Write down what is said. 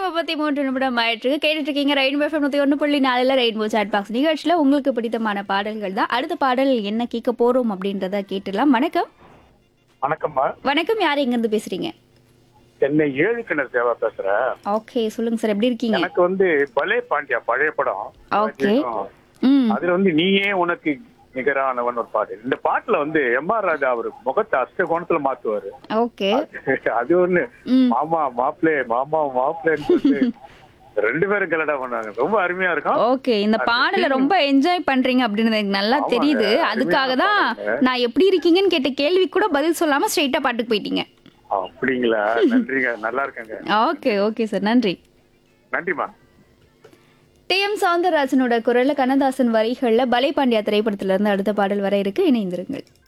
முப்பத்தி மூன்று நிமிடம் ஆயிட்டு கேட்டுட்டு இருக்கீங்க ரெயின்போ எஃப்எம் நூத்தி ஒன்று புள்ளி நாலுல ரெயின்போ சாட் பாக்ஸ் நிகழ்ச்சியில உங்களுக்கு பிடித்தமான பாடல்கள் தான் அடுத்த பாடல் என்ன கேட்க போறோம் அப்படின்றத கேட்டுலாம் வணக்கம் வணக்கம்மா வணக்கம் யார் எங்க இருந்து பேசுறீங்க சென்னை ஏழு கிணறு தேவா பேசுறேன் ஓகே சொல்லுங்க சார் எப்படி இருக்கீங்க எனக்கு வந்து பலே பாண்டியா பழைய படம் ஓகே ம் அதுல வந்து நீயே உனக்கு நிகரானவன் ஒரு பாட்டு இந்த பாட்டுல வந்து எம் ஆர் ராஜா அவர் முகத்தை அஷ்ட கோணத்துல மாத்துவாரு ஓகே அது ஒண்ணு ம் மாமா மாப்பிளே மாமா மாப்பிள்ளைன்னு சொல்லிட்டு ரெண்டு பேரும் கலடா பண்ணாங்க ரொம்ப அருமையா இருக்கும் ஓகே இந்த பாடலை ரொம்ப என்ஜாய் பண்றீங்க அப்படின்னு எனக்கு நல்லா ஆமாங்க, தெரியுது அருமையான அதுக்காக தான் பாடலுங்க. நான் எப்படி இருக்கீங்கன்னு கேட்ட கேள்வி கூட பதில் சொல்லாம ஸ்ட்ரெயிட்டா பாட்டுக்கு போயிட்டீங்க அப்படிங்களா நன்றிங்க நல்லா இருக்கேங்க ஓகே ஓகே சார் நன்றி நன்றிமா டி எம் சவுந்தரராஜனோட குரல்ல கண்ணதாசன் வரிகள்ல பலை பாண்டியா திரைப்படத்துல இருந்து அடுத்த பாடல் வர இருக்கு இணைந்திருங்கள்